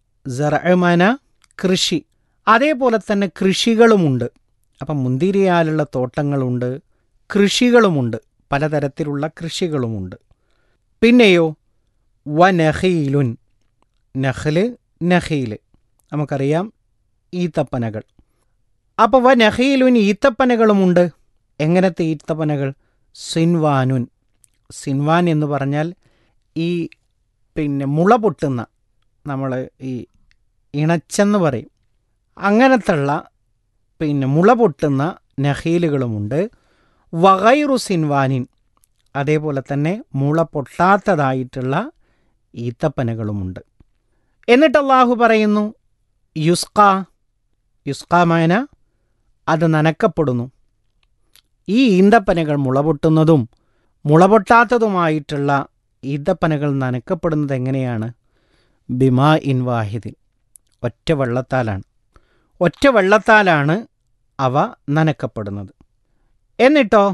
സറമന കൃഷി അതേപോലെ തന്നെ കൃഷികളുമുണ്ട് അപ്പം മുന്തിരിയാലുള്ള തോട്ടങ്ങളുണ്ട് കൃഷികളുമുണ്ട് പലതരത്തിലുള്ള കൃഷികളുമുണ്ട് പിന്നെയോ വ നഹീലുൻ നഹ്ല് നഹീല് നമുക്കറിയാം ഈത്തപ്പനകൾ അപ്പോൾ വ നഹീലുൻ ഈത്തപ്പനകളുമുണ്ട് എങ്ങനത്തെ ഈത്തപ്പനകൾ സിൻവാനുൻ സിൻവാൻ എന്ന് പറഞ്ഞാൽ ഈ പിന്നെ മുള പൊട്ടുന്ന നമ്മൾ ഈ ഇണച്ചെന്ന് പറയും അങ്ങനത്തുള്ള പിന്നെ മുള പൊട്ടുന്ന നഹീലുകളുമുണ്ട് വഗൈറു സിൻവാനിൻ അതേപോലെ തന്നെ മുള പൊട്ടാത്തതായിട്ടുള്ള ഈത്തപ്പനകളുമുണ്ട് എന്നിട്ട് അള്ളാഹു പറയുന്നു യുസ്ക യുസ്കാമായന അത് നനക്കപ്പെടുന്നു ഈ ഈന്തപ്പനകൾ മുളപൊട്ടുന്നതും മുളപൊട്ടാത്തതുമായിട്ടുള്ള ഈന്തപ്പനകൾ നനക്കപ്പെടുന്നത് എങ്ങനെയാണ് ബിമാ ഇൻ വാഹിദിൻ ഒറ്റ വെള്ളത്താലാണ് ഒറ്റ വെള്ളത്താലാണ് അവ നനക്കപ്പെടുന്നത് എന്നിട്ടോ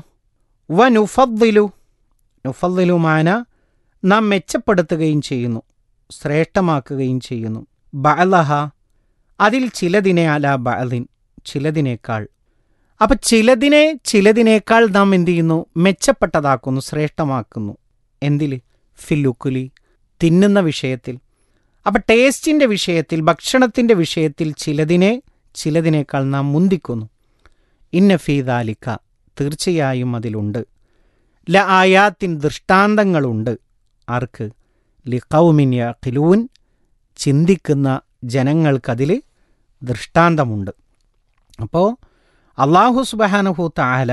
വ നുഫദ്ദിലു നുഫദ്ദിലു മാന നാം മെച്ചപ്പെടുത്തുകയും ചെയ്യുന്നു ശ്രേഷ്ഠമാക്കുകയും ചെയ്യുന്നു ബഅലഹ അതിൽ ചിലതിനെ അല ബഅലിൻ ചിലതിനേക്കാൾ അപ്പം ചിലതിനെ ചിലതിനേക്കാൾ നാം എന്ത് ചെയ്യുന്നു മെച്ചപ്പെട്ടതാക്കുന്നു ശ്രേഷ്ഠമാക്കുന്നു എന്തിൽ ഫില്ലുക്കുലി തിന്നുന്ന വിഷയത്തിൽ അപ്പം ടേസ്റ്റിൻ്റെ വിഷയത്തിൽ ഭക്ഷണത്തിൻ്റെ വിഷയത്തിൽ ചിലതിനെ ചിലതിനേക്കാൾ നാം മുന്തിക്കുന്നു ഇന്ന ഫീദാലിക്ക തീർച്ചയായും അതിലുണ്ട് ല ആയാത്തിൻ ദൃഷ്ടാന്തങ്ങളുണ്ട് ആർക്ക് ലി കൗമിൻ യഖിലൂൻ ചിന്തിക്കുന്ന ജനങ്ങൾക്കതിൽ ദൃഷ്ടാന്തമുണ്ട് അപ്പോൾ അള്ളാഹു സുബഹാനഹു താല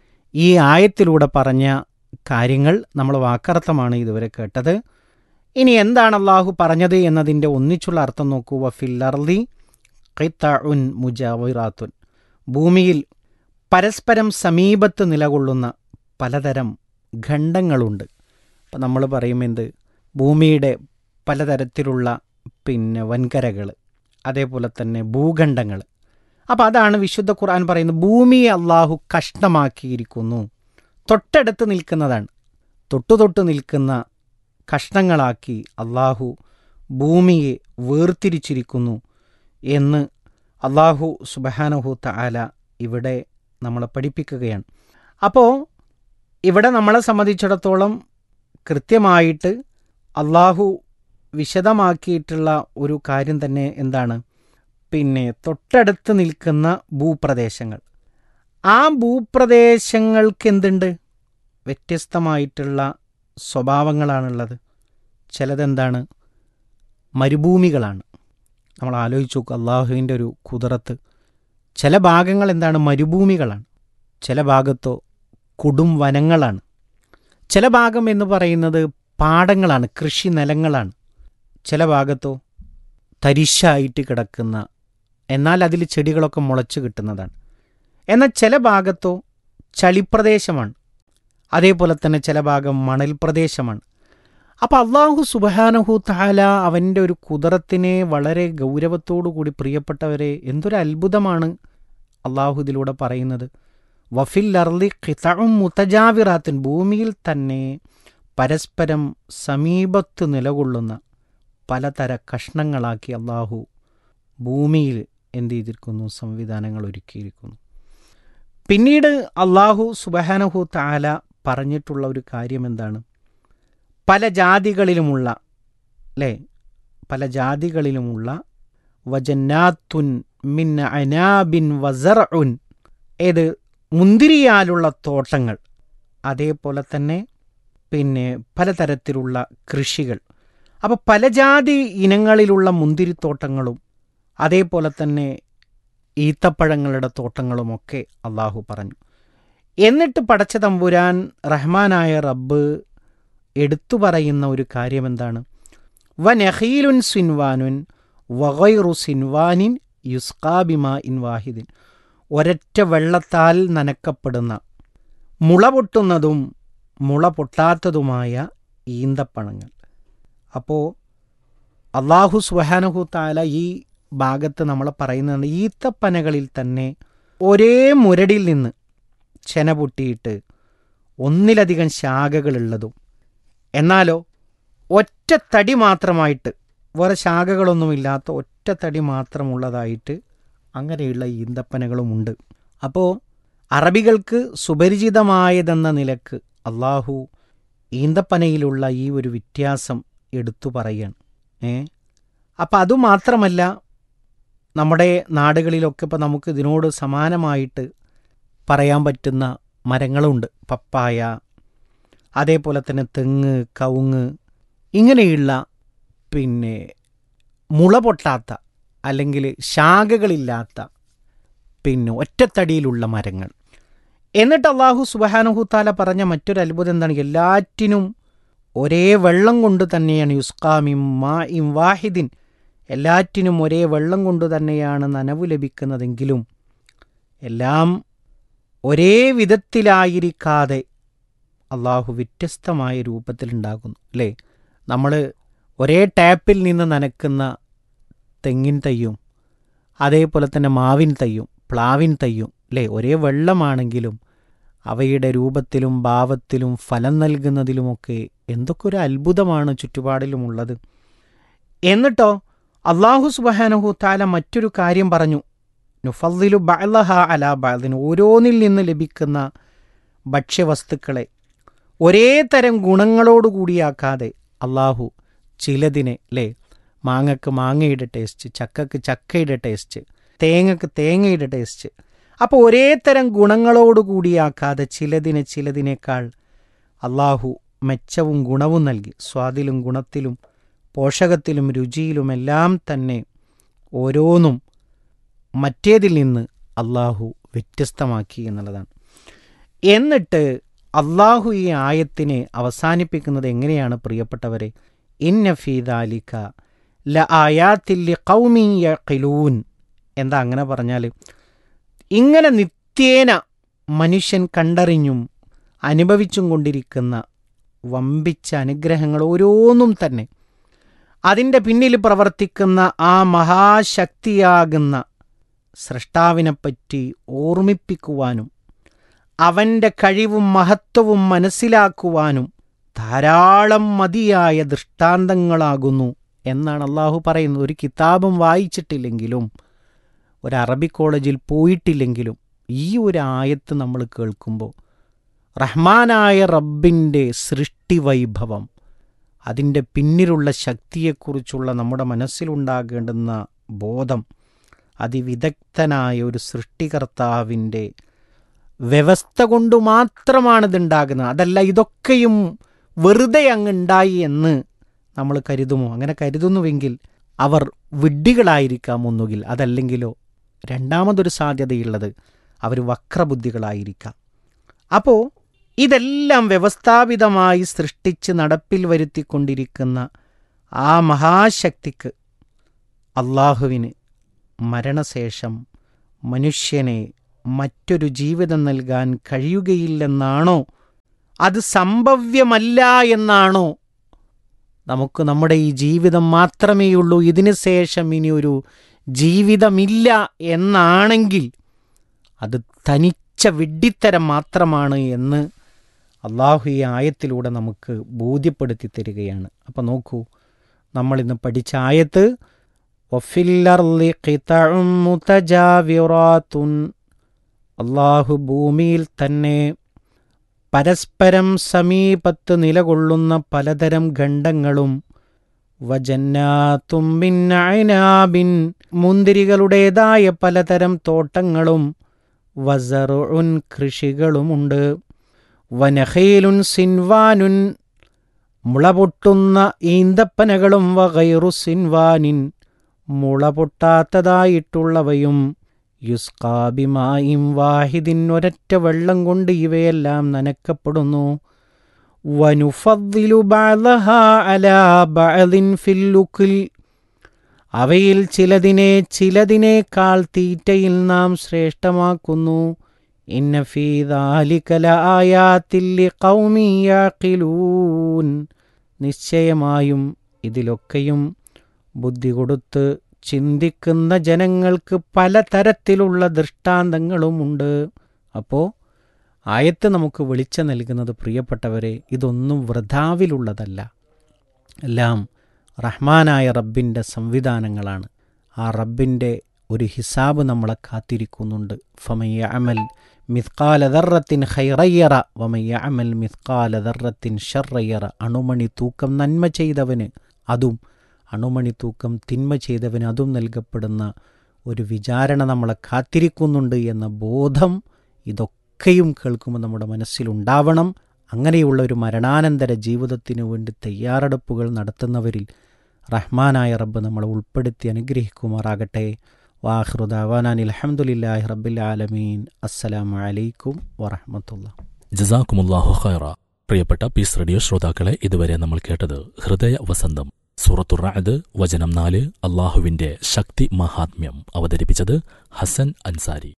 ഈ ആയത്തിലൂടെ പറഞ്ഞ കാര്യങ്ങൾ നമ്മൾ വാക്കർത്ഥമാണ് ഇതുവരെ കേട്ടത് ഇനി എന്താണ് അള്ളാഹു പറഞ്ഞത് എന്നതിൻ്റെ ഒന്നിച്ചുള്ള അർത്ഥം നോക്കൂ വഫില്ലർലി ഖിത്തഉൻ മുജാവിറാത്തുൻ ഭൂമിയിൽ പരസ്പരം സമീപത്ത് നിലകൊള്ളുന്ന പലതരം ഖണ്ഡങ്ങളുണ്ട് അപ്പം നമ്മൾ പറയും എന്ത് ഭൂമിയുടെ പലതരത്തിലുള്ള പിന്നെ വൻകരകൾ അതേപോലെ തന്നെ ഭൂഖണ്ഡങ്ങൾ അപ്പം അതാണ് വിശുദ്ധ ഖുർആൻ പറയുന്നത് ഭൂമിയെ അള്ളാഹു കഷ്ണമാക്കിയിരിക്കുന്നു തൊട്ടടുത്ത് നിൽക്കുന്നതാണ് തൊട്ടു തൊട്ട് നിൽക്കുന്ന കഷ്ണങ്ങളാക്കി അള്ളാഹു ഭൂമിയെ വേർതിരിച്ചിരിക്കുന്നു എന്ന് അള്ളാഹു സുബഹാനഹു തആല ഇവിടെ നമ്മളെ പഠിപ്പിക്കുകയാണ് അപ്പോൾ ഇവിടെ നമ്മളെ സംബന്ധിച്ചിടത്തോളം കൃത്യമായിട്ട് അള്ളാഹു വിശദമാക്കിയിട്ടുള്ള ഒരു കാര്യം തന്നെ എന്താണ് പിന്നെ തൊട്ടടുത്ത് നിൽക്കുന്ന ഭൂപ്രദേശങ്ങൾ ആ ഭൂപ്രദേശങ്ങൾക്ക് എന്തുണ്ട് വ്യത്യസ്തമായിട്ടുള്ള സ്വഭാവങ്ങളാണുള്ളത് ചിലതെന്താണ് മരുഭൂമികളാണ് നമ്മൾ ആലോചിച്ച് നോക്കുക അള്ളാഹുവിൻ്റെ ഒരു കുതിരത്ത് ചില ഭാഗങ്ങൾ എന്താണ് മരുഭൂമികളാണ് ചില ഭാഗത്തോ കൊടും വനങ്ങളാണ് ചില ഭാഗം എന്ന് പറയുന്നത് പാടങ്ങളാണ് കൃഷി നിലങ്ങളാണ് ചില ഭാഗത്തോ തരിശായിട്ട് കിടക്കുന്ന എന്നാൽ അതിൽ ചെടികളൊക്കെ മുളച്ചു കിട്ടുന്നതാണ് എന്നാൽ ചില ഭാഗത്തോ ചളിപ്രദേശമാണ് അതേപോലെ തന്നെ ചില ഭാഗം മണൽ പ്രദേശമാണ് അപ്പോൾ അള്ളാഹു സുബഹാനഹു താല അവൻ്റെ ഒരു കുതിരത്തിനെ വളരെ ഗൗരവത്തോടു കൂടി പ്രിയപ്പെട്ടവരെ എന്തൊരു അത്ഭുതമാണ് അള്ളാഹു ഇതിലൂടെ പറയുന്നത് വഫിൽ അർലി ഖിതഉം മുത്തജാവിറാത്തിൻ ഭൂമിയിൽ തന്നെ പരസ്പരം സമീപത്ത് നിലകൊള്ളുന്ന പലതര കഷ്ണങ്ങളാക്കി അള്ളാഹു ഭൂമിയിൽ എന്ത് ചെയ്തിരിക്കുന്നു സംവിധാനങ്ങൾ ഒരുക്കിയിരിക്കുന്നു പിന്നീട് അള്ളാഹു സുബഹാനഹു താല പറഞ്ഞിട്ടുള്ള ഒരു കാര്യം എന്താണ് പല ജാതികളിലുമുള്ള അല്ലേ പല ജാതികളിലുമുള്ള വജന്നാത്തുൻ മിൻ അനാബിൻ വസറഉൻ ഏത് മുന്തിരിയാലുള്ള തോട്ടങ്ങൾ അതേപോലെ തന്നെ പിന്നെ പലതരത്തിലുള്ള കൃഷികൾ അപ്പോൾ പല ജാതി ഇനങ്ങളിലുള്ള മുന്തിരിത്തോട്ടങ്ങളും അതേപോലെ തന്നെ ഈത്തപ്പഴങ്ങളുടെ തോട്ടങ്ങളുമൊക്കെ അള്ളാഹു പറഞ്ഞു എന്നിട്ട് പടച്ച തമ്പുരാൻ റഹ്മാനായ റബ്ബ് എടുത്തു പറയുന്ന ഒരു കാര്യം എന്താണ് വനഹീലുൻ സിൻവാനുൻ വഗൈറു സിൻവാനിൻ യുസ്കാബിമ ഇൻ വാഹിദിൻ ഒരൊറ്റ വെള്ളത്താൽ നനക്കപ്പെടുന്ന മുള പൊട്ടുന്നതും മുള പൊട്ടാത്തതുമായ ഈന്തപ്പഴങ്ങൾ അപ്പോൾ അള്ളാഹു സുഹാനഹു താല ഈ ഭാഗത്ത് നമ്മൾ പറയുന്നത് ഈത്തപ്പനകളിൽ തന്നെ ഒരേ മുരടിൽ നിന്ന് ചെന പൊട്ടിയിട്ട് ഒന്നിലധികം ശാഖകളുള്ളതും എന്നാലോ ഒറ്റ തടി മാത്രമായിട്ട് വേറെ ശാഖകളൊന്നുമില്ലാത്ത ഒറ്റ തടി മാത്രമുള്ളതായിട്ട് അങ്ങനെയുള്ള ഈന്തപ്പനകളുമുണ്ട് അപ്പോൾ അറബികൾക്ക് സുപരിചിതമായതെന്ന നിലക്ക് അള്ളാഹു ഈന്തപ്പനയിലുള്ള ഈ ഒരു വ്യത്യാസം എടുത്തു പറയാണ് ഏ അപ്പം അതുമാത്രമല്ല നമ്മുടെ നാടുകളിലൊക്കെ ഇപ്പോൾ നമുക്ക് ഇതിനോട് സമാനമായിട്ട് പറയാൻ പറ്റുന്ന മരങ്ങളുണ്ട് പപ്പായ അതേപോലെ തന്നെ തെങ്ങ് കവുങ്ങ് ഇങ്ങനെയുള്ള പിന്നെ മുള പൊട്ടാത്ത അല്ലെങ്കിൽ ശാഖകളില്ലാത്ത പിന്നെ ഒറ്റത്തടിയിലുള്ള മരങ്ങൾ എന്നിട്ട് അള്ളാഹു സുബഹാനുഹുത്താല പറഞ്ഞ മറ്റൊരു അത്ഭുതം എന്താണ് എല്ലാറ്റിനും ഒരേ വെള്ളം കൊണ്ട് തന്നെയാണ് യുസ്കാമിം മാ ഇം വാഹിദിൻ എല്ലാറ്റിനും ഒരേ വെള്ളം കൊണ്ട് തന്നെയാണ് നനവ് ലഭിക്കുന്നതെങ്കിലും എല്ലാം ഒരേ വിധത്തിലായിരിക്കാതെ അള്ളാഹു വ്യത്യസ്തമായ രൂപത്തിലുണ്ടാകുന്നു അല്ലേ നമ്മൾ ഒരേ ടാപ്പിൽ നിന്ന് നനക്കുന്ന തെങ്ങിൻ തയ്യും അതേപോലെ തന്നെ മാവിൻ തയ്യും പ്ലാവിൻ തയ്യും അല്ലേ ഒരേ വെള്ളമാണെങ്കിലും അവയുടെ രൂപത്തിലും ഭാവത്തിലും ഫലം നൽകുന്നതിലുമൊക്കെ എന്തൊക്കെ ഒരു അത്ഭുതമാണ് ചുറ്റുപാടിലുമുള്ളത് എന്നിട്ടോ അള്ളാഹു സുബഹാനഹു താല മറ്റൊരു കാര്യം പറഞ്ഞു നുഫല്ലിലു ബഅലഹ അലാ ബഅദിന് ഓരോന്നിൽ നിന്ന് ലഭിക്കുന്ന ഭക്ഷ്യവസ്തുക്കളെ ഒരേ തരം ഗുണങ്ങളോടുകൂടിയാക്കാതെ അള്ളാഹു ചിലതിനെ അല്ലേ മാങ്ങക്ക് മാങ്ങയുടെ ടേസ്റ്റ് ചക്കക്ക് ചക്കയുടെ ടേസ്റ്റ് തേങ്ങക്ക് തേങ്ങയുടെ ടേസ്റ്റ് അപ്പോൾ ഒരേ തരം ഗുണങ്ങളോടുകൂടിയാക്കാതെ ചിലതിനെ ചിലതിനേക്കാൾ അള്ളാഹു മെച്ചവും ഗുണവും നൽകി സ്വാദിലും ഗുണത്തിലും പോഷകത്തിലും രുചിയിലുമെല്ലാം തന്നെ ഓരോന്നും മറ്റേതിൽ നിന്ന് അള്ളാഹു വ്യത്യസ്തമാക്കി എന്നുള്ളതാണ് എന്നിട്ട് അള്ളാഹു ഈ ആയത്തിനെ അവസാനിപ്പിക്കുന്നത് എങ്ങനെയാണ് പ്രിയപ്പെട്ടവരെ ഇന്ന ഫീദാലിക്ക ല ആയാത്തില്ലി കൗമി യഖിലൂൻ എന്താ അങ്ങനെ പറഞ്ഞാൽ ഇങ്ങനെ നിത്യേന മനുഷ്യൻ കണ്ടറിഞ്ഞും അനുഭവിച്ചും കൊണ്ടിരിക്കുന്ന വമ്പിച്ച അനുഗ്രഹങ്ങൾ ഓരോന്നും തന്നെ അതിൻ്റെ പിന്നിൽ പ്രവർത്തിക്കുന്ന ആ മഹാശക്തിയാകുന്ന സൃഷ്ടാവിനെപ്പറ്റി ഓർമ്മിപ്പിക്കുവാനും അവൻ്റെ കഴിവും മഹത്വവും മനസ്സിലാക്കുവാനും ധാരാളം മതിയായ ദൃഷ്ടാന്തങ്ങളാകുന്നു എന്നാണ് അള്ളാഹു പറയുന്നത് ഒരു കിതാബും വായിച്ചിട്ടില്ലെങ്കിലും ഒരു അറബി കോളേജിൽ പോയിട്ടില്ലെങ്കിലും ഈ ഒരു ആയത്ത് നമ്മൾ കേൾക്കുമ്പോൾ റഹ്മാനായ റബ്ബിൻ്റെ സൃഷ്ടിവൈഭവം അതിൻ്റെ പിന്നിലുള്ള ശക്തിയെക്കുറിച്ചുള്ള നമ്മുടെ മനസ്സിലുണ്ടാകേണ്ടുന്ന ബോധം അതിവിദഗ്ധനായ ഒരു സൃഷ്ടികർത്താവിൻ്റെ വ്യവസ്ഥ കൊണ്ട് മാത്രമാണിതുണ്ടാകുന്നത് അതല്ല ഇതൊക്കെയും വെറുതെ അങ്ങ് ഉണ്ടായി എന്ന് നമ്മൾ കരുതുമോ അങ്ങനെ കരുതുന്നുവെങ്കിൽ അവർ വിഡ്ഢികളായിരിക്കാം ഒന്നുകിൽ അതല്ലെങ്കിലോ രണ്ടാമതൊരു സാധ്യതയുള്ളത് അവർ വക്രബുദ്ധികളായിരിക്കാം അപ്പോൾ ഇതെല്ലാം വ്യവസ്ഥാപിതമായി സൃഷ്ടിച്ച് നടപ്പിൽ വരുത്തിക്കൊണ്ടിരിക്കുന്ന ആ മഹാശക്തിക്ക് അള്ളാഹുവിന് മരണശേഷം മനുഷ്യനെ മറ്റൊരു ജീവിതം നൽകാൻ കഴിയുകയില്ലെന്നാണോ അത് സംഭവ്യമല്ല എന്നാണോ നമുക്ക് നമ്മുടെ ഈ ജീവിതം മാത്രമേയുള്ളൂ ഇതിനു ശേഷം ഇനി ഒരു ജീവിതമില്ല എന്നാണെങ്കിൽ അത് തനിച്ച വിഡ്ഢിത്തരം മാത്രമാണ് എന്ന് അള്ളാഹു ഈ ആയത്തിലൂടെ നമുക്ക് ബോധ്യപ്പെടുത്തി തരികയാണ് അപ്പം നോക്കൂ നമ്മളിന്ന് പഠിച്ച ആയത്ത് വഫില്ലർലി ഖിതഉം മുതജാവിറാത്തുൻ അള്ളാഹു ഭൂമിയിൽ തന്നെ പരസ്പരം സമീപത്ത് നിലകൊള്ളുന്ന പലതരം ഖണ്ഡങ്ങളും വജന്നാത്തും ബിൻ മുന്തിരികളുടേതായ പലതരം തോട്ടങ്ങളും വസറുൻ കൃഷികളുമുണ്ട് വനഹീലുൻ സിൻവാനുൻ മുളപൊട്ടുന്ന ഈന്തപ്പനകളും വകൈറു സിൻവാനിൻ മുള പൊട്ടാത്തതായിട്ടുള്ളവയും യുസ്കാബിമായും വാഹിദിൻ ഒരൊറ്റ വെള്ളം കൊണ്ട് ഇവയെല്ലാം നനക്കപ്പെടുന്നു വനുഫദ്ദിലു ബഅദഹാ അലാ ബഅദിൻ ഫിൽ ലുക്കിൽ അവയിൽ ചിലതിനെ ചിലതിനേക്കാൾ തീറ്റയിൽ നാം ശ്രേഷ്ഠമാക്കുന്നു ഇന്ന ഫീ ദാലിക ലആയാത്തിൽ ലിഖൗമി യഅഖിലൂൻ നിശ്ചയമായും ഇതിലൊക്കെയും ബുദ്ധി കൊടുത്ത് ചിന്തിക്കുന്ന ജനങ്ങൾക്ക് പലതരത്തിലുള്ള ദൃഷ്ടാന്തങ്ങളുമുണ്ട് അപ്പോൾ ആയത്ത് നമുക്ക് വെളിച്ചം നൽകുന്നത് പ്രിയപ്പെട്ടവരെ ഇതൊന്നും വൃഥാവിലുള്ളതല്ല എല്ലാം റഹ്മാനായ റബ്ബിൻ്റെ സംവിധാനങ്ങളാണ് ആ റബ്ബിൻ്റെ ഒരു ഹിസാബ് നമ്മളെ കാത്തിരിക്കുന്നുണ്ട് ഫമയ്യ അമൽ മിത്കാലദറത്തിൻ ഹൈറയ്യറ വമയ്യ അമൽ മിത്കാലദറത്തിൻ ഷർറയ്യറ അണുമണി തൂക്കം നന്മ ചെയ്തവന് അതും അണുമണി തൂക്കം തിന്മ ചെയ്തവന് അതും നൽകപ്പെടുന്ന ഒരു വിചാരണ നമ്മളെ കാത്തിരിക്കുന്നുണ്ട് എന്ന ബോധം ഇതൊക്കെയും കേൾക്കുമ്പോൾ നമ്മുടെ മനസ്സിലുണ്ടാവണം അങ്ങനെയുള്ള ഒരു മരണാനന്തര ജീവിതത്തിനു വേണ്ടി തയ്യാറെടുപ്പുകൾ നടത്തുന്നവരിൽ റഹ്മാനായ റബ്ബ് നമ്മളെ ഉൾപ്പെടുത്തി അനുഗ്രഹിക്കുമാറാകട്ടെ വാഹൃദാവാനാൻ അലഹമുല്ലാഹി റബ്ബിൽ ആലമീൻ അസ്സലാമു അലൈക്കും വറഹമത്തുള്ള ജസാക്കുമുല്ലാഹു ഖൈറ പ്രിയപ്പെട്ട പീസ് റേഡിയോ ശ്രോതാക്കളെ ഇതുവരെ നമ്മൾ കേട്ടത് ഹൃദയ വസന്തം സൂറത്തുറായത് വചനം നാല് അള്ളാഹുവിന്റെ ശക്തി മഹാത്മ്യം അവതരിപ്പിച്ചത് ഹസൻ അൻസാരി